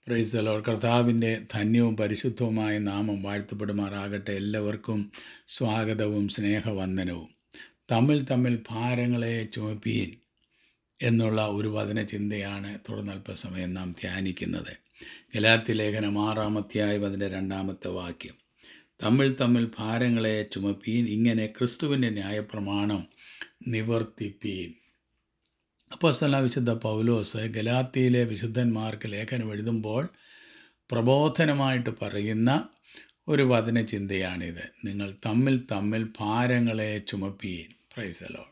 പ്രൈസലോ കർത്താവിൻ്റെ ധന്യവും പരിശുദ്ധവുമായ നാമം വാഴ്ത്തപ്പെടുമാറാകട്ടെ എല്ലാവർക്കും സ്വാഗതവും സ്നേഹവന്ദനവും തമ്മിൽ തമ്മിൽ ഭാരങ്ങളെ ചുമപ്പീൻ എന്നുള്ള ഒരു വചന ചിന്തയാണ് തുടർന്നൽപ്പസമയം നാം ധ്യാനിക്കുന്നത് ഗലാത്തി ലേഖനം ആറാമധ്യായം അതിൻ്റെ രണ്ടാമത്തെ വാക്യം തമ്മിൽ തമ്മിൽ ഭാരങ്ങളെ ചുമപ്പീൻ ഇങ്ങനെ ക്രിസ്തുവിൻ്റെ ന്യായപ്രമാണം നിവർത്തിപ്പീൻ അപ്പോസ്തല വിശുദ്ധ പൗലോസ് ഗലാത്തിയിലെ വിശുദ്ധന്മാർക്ക് ലേഖനം എഴുതുമ്പോൾ പ്രബോധനമായിട്ട് പറയുന്ന ഒരു വചന ചിന്തയാണിത് നിങ്ങൾ തമ്മിൽ തമ്മിൽ ഭാരങ്ങളെ ചുമപ്പീൻ പ്രൈസലോ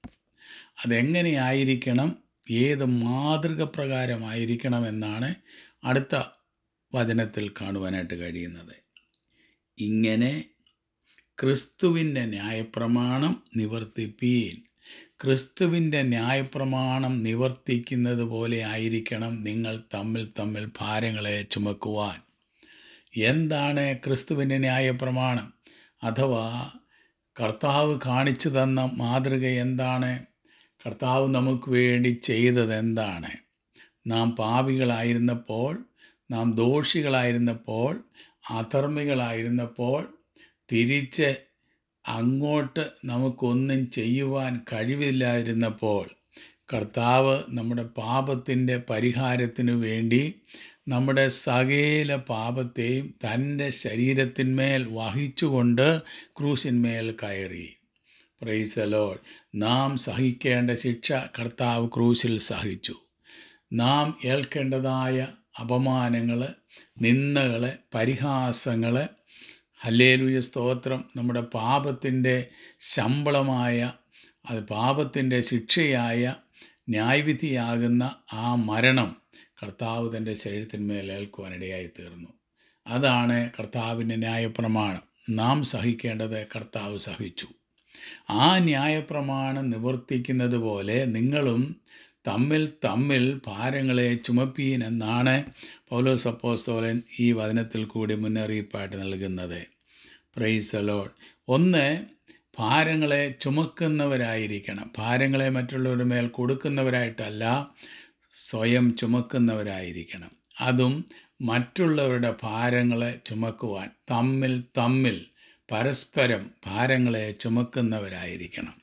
അതെങ്ങനെയായിരിക്കണം ഏത് മാതൃക പ്രകാരമായിരിക്കണം എന്നാണ് അടുത്ത വചനത്തിൽ കാണുവാനായിട്ട് കഴിയുന്നത് ഇങ്ങനെ ക്രിസ്തുവിൻ്റെ ന്യായപ്രമാണം നിവർത്തിപ്പീൻ ക്രിസ്തുവിൻ്റെ ന്യായപ്രമാണം നിവർത്തിക്കുന്നത് പോലെ ആയിരിക്കണം നിങ്ങൾ തമ്മിൽ തമ്മിൽ ഭാരങ്ങളെ ചുമക്കുവാൻ എന്താണ് ക്രിസ്തുവിൻ്റെ ന്യായപ്രമാണം അഥവാ കർത്താവ് കാണിച്ചു തന്ന മാതൃക എന്താണ് കർത്താവ് നമുക്ക് വേണ്ടി ചെയ്തത് എന്താണ് നാം പാപികളായിരുന്നപ്പോൾ നാം ദോഷികളായിരുന്നപ്പോൾ അധർമ്മികളായിരുന്നപ്പോൾ തിരിച്ച് അങ്ങോട്ട് നമുക്കൊന്നും ചെയ്യുവാൻ കഴിവില്ലാതിരുന്നപ്പോൾ കർത്താവ് നമ്മുടെ പാപത്തിൻ്റെ പരിഹാരത്തിനു വേണ്ടി നമ്മുടെ സകല പാപത്തെയും തൻ്റെ ശരീരത്തിന്മേൽ വഹിച്ചുകൊണ്ട് ക്രൂശിന്മേൽ കയറി പ്രൈസലോൾ നാം സഹിക്കേണ്ട ശിക്ഷ കർത്താവ് ക്രൂശിൽ സഹിച്ചു നാം ഏൽക്കേണ്ടതായ അപമാനങ്ങൾ നിന്ദകൾ പരിഹാസങ്ങൾ ഹല്ലേലൂയ സ്തോത്രം നമ്മുടെ പാപത്തിൻ്റെ ശമ്പളമായ അത് പാപത്തിൻ്റെ ശിക്ഷയായ ന്യായവിധിയാകുന്ന ആ മരണം കർത്താവ് തൻ്റെ ശരീരത്തിന്മേൽ ഏൽക്കുവാനിടയായി തീർന്നു അതാണ് കർത്താവിൻ്റെ ന്യായപ്രമാണം നാം സഹിക്കേണ്ടത് കർത്താവ് സഹിച്ചു ആ ന്യായപ്രമാണം നിവർത്തിക്കുന്നത് പോലെ നിങ്ങളും തമ്മിൽ തമ്മിൽ ഭാരങ്ങളെ ചുമപ്പീൻ എന്നാണ് പൗലോസ് അപ്പോസ്തോലൻ ഈ വചനത്തിൽ കൂടി മുന്നറിയിപ്പായിട്ട് നൽകുന്നത് പ്രൈസ് അലോഡ് ഒന്ന് ഭാരങ്ങളെ ചുമക്കുന്നവരായിരിക്കണം ഭാരങ്ങളെ മറ്റുള്ളവരുടെ മേൽ കൊടുക്കുന്നവരായിട്ടല്ല സ്വയം ചുമക്കുന്നവരായിരിക്കണം അതും മറ്റുള്ളവരുടെ ഭാരങ്ങളെ ചുമക്കുവാൻ തമ്മിൽ തമ്മിൽ പരസ്പരം ഭാരങ്ങളെ ചുമക്കുന്നവരായിരിക്കണം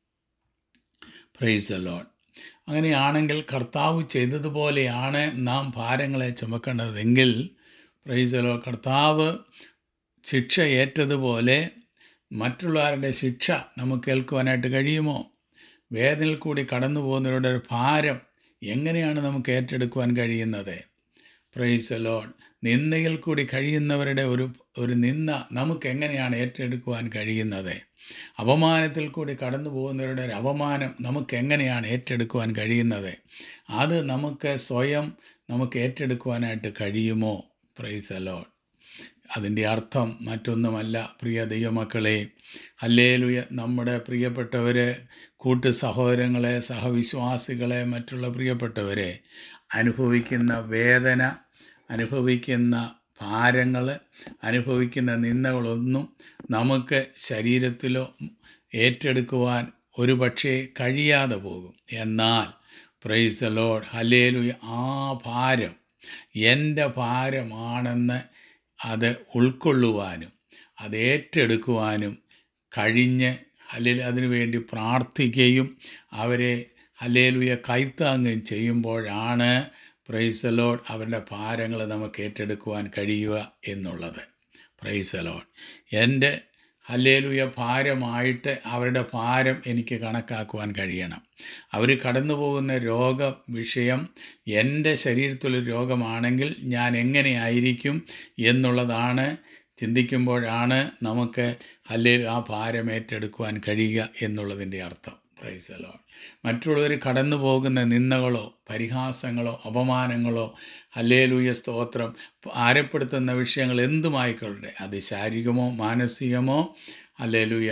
പ്രൈസ് അലോഡ് അങ്ങനെയാണെങ്കിൽ കർത്താവ് ചെയ്തതുപോലെയാണ് നാം ഭാരങ്ങളെ ചുമക്കേണ്ടതെങ്കിൽ പ്രൈസലോ കർത്താവ് ശിക്ഷ ഏറ്റതുപോലെ മറ്റുള്ളവരുടെ ശിക്ഷ നമുക്ക് കേൾക്കുവാനായിട്ട് കഴിയുമോ വേദനയിൽ കൂടി കടന്നു പോകുന്നവരുടെ ഭാരം എങ്ങനെയാണ് നമുക്ക് ഏറ്റെടുക്കുവാൻ കഴിയുന്നത് പ്രൈസ് ലോൺ നിന്ദയിൽ കൂടി കഴിയുന്നവരുടെ ഒരു ഒരു നിന്ന നമുക്ക് എങ്ങനെയാണ് ഏറ്റെടുക്കുവാൻ കഴിയുന്നത് അപമാനത്തിൽ കൂടി കടന്നു പോകുന്നവരുടെ ഒരു അപമാനം നമുക്ക് എങ്ങനെയാണ് ഏറ്റെടുക്കുവാൻ കഴിയുന്നത് അത് നമുക്ക് സ്വയം നമുക്ക് ഏറ്റെടുക്കുവാനായിട്ട് കഴിയുമോ പ്രൈസ് ലോൺ അതിൻ്റെ അർത്ഥം മറ്റൊന്നുമല്ല പ്രിയ ദൈവമക്കളെ ഹല്ലേലുയ നമ്മുടെ പ്രിയപ്പെട്ടവർ കൂട്ടു സഹോദരങ്ങളെ സഹവിശ്വാസികളെ മറ്റുള്ള പ്രിയപ്പെട്ടവരെ അനുഭവിക്കുന്ന വേദന അനുഭവിക്കുന്ന ഭാരങ്ങൾ അനുഭവിക്കുന്ന നിന്ദകളൊന്നും നമുക്ക് ശരീരത്തിലോ ഏറ്റെടുക്കുവാൻ ഒരു പക്ഷേ കഴിയാതെ പോകും എന്നാൽ പ്രൈസ് ലോഡ് ഹലേലു ആ ഭാരം എൻ്റെ ഭാരമാണെന്ന് അത് ഉൾക്കൊള്ളുവാനും അത് ഏറ്റെടുക്കുവാനും കഴിഞ്ഞ് ഹല്ലേൽ അതിനുവേണ്ടി പ്രാർത്ഥിക്കുകയും അവരെ ഹല്ലേലുയ കൈത്താങ്ങുകയും ചെയ്യുമ്പോഴാണ് പ്രൈസലോഡ് അവരുടെ ഭാരങ്ങൾ നമുക്ക് ഏറ്റെടുക്കുവാൻ കഴിയുക എന്നുള്ളത് പ്രൈസലോഡ് എൻ്റെ ഹല്ലേലുയ ഭാരമായിട്ട് അവരുടെ ഭാരം എനിക്ക് കണക്കാക്കുവാൻ കഴിയണം അവർ കടന്നു പോകുന്ന രോഗ വിഷയം എൻ്റെ ശരീരത്തിലൊരു രോഗമാണെങ്കിൽ ഞാൻ എങ്ങനെയായിരിക്കും എന്നുള്ളതാണ് ചിന്തിക്കുമ്പോഴാണ് നമുക്ക് ഹല്ലേ ആ ഭാരം ഏറ്റെടുക്കുവാൻ കഴിയുക എന്നുള്ളതിൻ്റെ അർത്ഥം പ്രൈസലോ മറ്റുള്ളവർ കടന്നു പോകുന്ന നിന്ദകളോ പരിഹാസങ്ങളോ അപമാനങ്ങളോ ഹല്ലേലൂയ സ്തോത്രം ആരപ്പെടുത്തുന്ന വിഷയങ്ങൾ എന്തുമായിക്കൊള്ളട്ടെ അത് ശാരീരികമോ മാനസികമോ ഹല്ലേലൂയ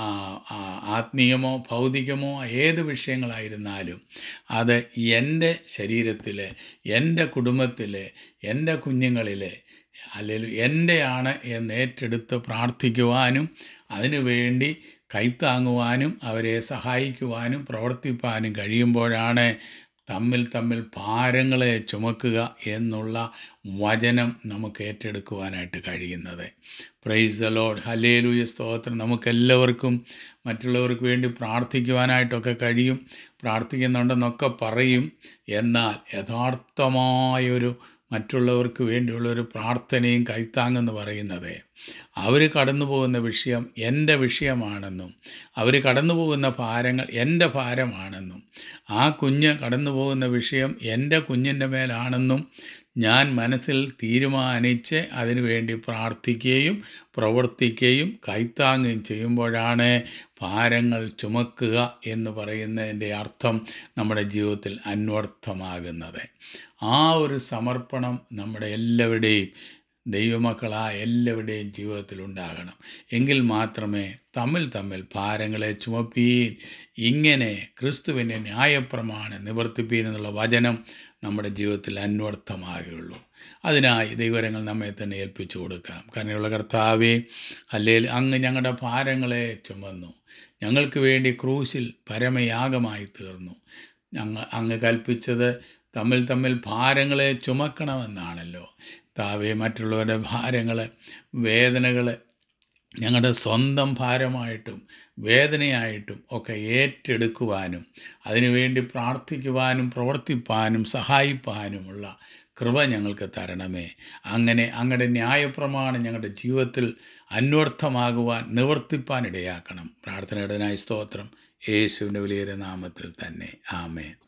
ആത്മീയമോ ഭൗതികമോ ഏത് വിഷയങ്ങളായിരുന്നാലും അത് എൻ്റെ ശരീരത്തിലെ എൻ്റെ കുടുംബത്തിലെ എൻ്റെ കുഞ്ഞുങ്ങളിലെ അല്ലെങ്കിൽ എൻ്റെയാണ് എന്ന് ഏറ്റെടുത്ത് പ്രാർത്ഥിക്കുവാനും അതിനുവേണ്ടി കൈത്താങ്ങുവാനും അവരെ സഹായിക്കുവാനും പ്രവർത്തിപ്പാനും കഴിയുമ്പോഴാണ് തമ്മിൽ തമ്മിൽ ഭാരങ്ങളെ ചുമക്കുക എന്നുള്ള വചനം നമുക്ക് ഏറ്റെടുക്കുവാനായിട്ട് കഴിയുന്നത് പ്രൈസ് ദ ലോഡ് ഹലേലുയ സ്തോത്രം നമുക്കെല്ലാവർക്കും മറ്റുള്ളവർക്ക് വേണ്ടി പ്രാർത്ഥിക്കുവാനായിട്ടൊക്കെ കഴിയും പ്രാർത്ഥിക്കുന്നുണ്ടെന്നൊക്കെ പറയും എന്നാൽ യഥാർത്ഥമായൊരു മറ്റുള്ളവർക്ക് വേണ്ടിയുള്ള ഒരു പ്രാർത്ഥനയും കൈത്താങ്ങെന്ന് പറയുന്നത് അവർ കടന്നു പോകുന്ന വിഷയം എൻ്റെ വിഷയമാണെന്നും അവർ കടന്നു പോകുന്ന ഭാരങ്ങൾ എൻ്റെ ഭാരമാണെന്നും ആ കുഞ്ഞ് കടന്നു പോകുന്ന വിഷയം എൻ്റെ കുഞ്ഞിൻ്റെ മേലാണെന്നും ഞാൻ മനസ്സിൽ തീരുമാനിച്ച് അതിനുവേണ്ടി പ്രാർത്ഥിക്കുകയും പ്രവർത്തിക്കുകയും കൈത്താങ്ങുകയും ചെയ്യുമ്പോഴാണ് ഭാരങ്ങൾ ചുമക്കുക എന്ന് പറയുന്നതിൻ്റെ അർത്ഥം നമ്മുടെ ജീവിതത്തിൽ അന്വർത്ഥമാകുന്നത് ആ ഒരു സമർപ്പണം നമ്മുടെ എല്ലാവരുടെയും ദൈവമക്കളായ എല്ലാവരുടെയും ജീവിതത്തിൽ ഉണ്ടാകണം എങ്കിൽ മാത്രമേ തമ്മിൽ തമ്മിൽ ഭാരങ്ങളെ ചുമപ്പീൻ ഇങ്ങനെ ക്രിസ്തുവിൻ്റെ ന്യായപ്രമാണം നിവർത്തിപ്പീൻ എന്നുള്ള വചനം നമ്മുടെ ജീവിതത്തിൽ അന്വർത്ഥമാകുകയുള്ളൂ അതിനായി ദൈവരങ്ങൾ നമ്മെ തന്നെ ഏൽപ്പിച്ചു കൊടുക്കാം കരുണയുള്ള കർത്താവേ അല്ലെങ്കിൽ അങ്ങ് ഞങ്ങളുടെ ഭാരങ്ങളെ ചുമന്നു ഞങ്ങൾക്ക് വേണ്ടി ക്രൂശിൽ പരമയാഗമായി തീർന്നു ഞങ്ങൾ അങ്ങ് കൽപ്പിച്ചത് തമ്മിൽ തമ്മിൽ ഭാരങ്ങളെ ചുമക്കണമെന്നാണല്ലോ താവേ മറ്റുള്ളവരുടെ ഭാരങ്ങൾ വേദനകൾ ഞങ്ങളുടെ സ്വന്തം ഭാരമായിട്ടും വേദനയായിട്ടും ഒക്കെ ഏറ്റെടുക്കുവാനും അതിനുവേണ്ടി പ്രാർത്ഥിക്കുവാനും പ്രവർത്തിപ്പാനും സഹായിപ്പാനുമുള്ള കൃപ ഞങ്ങൾക്ക് തരണമേ അങ്ങനെ അങ്ങയുടെ ന്യായപ്രമാണം ഞങ്ങളുടെ ജീവിതത്തിൽ അന്വർത്ഥമാകുവാൻ നിവർത്തിപ്പാൻ ഇടയാക്കണം പ്രാർത്ഥനയുടേതായ സ്തോത്രം യേശുവിൻ്റെ വലിയ നാമത്തിൽ തന്നെ ആമേ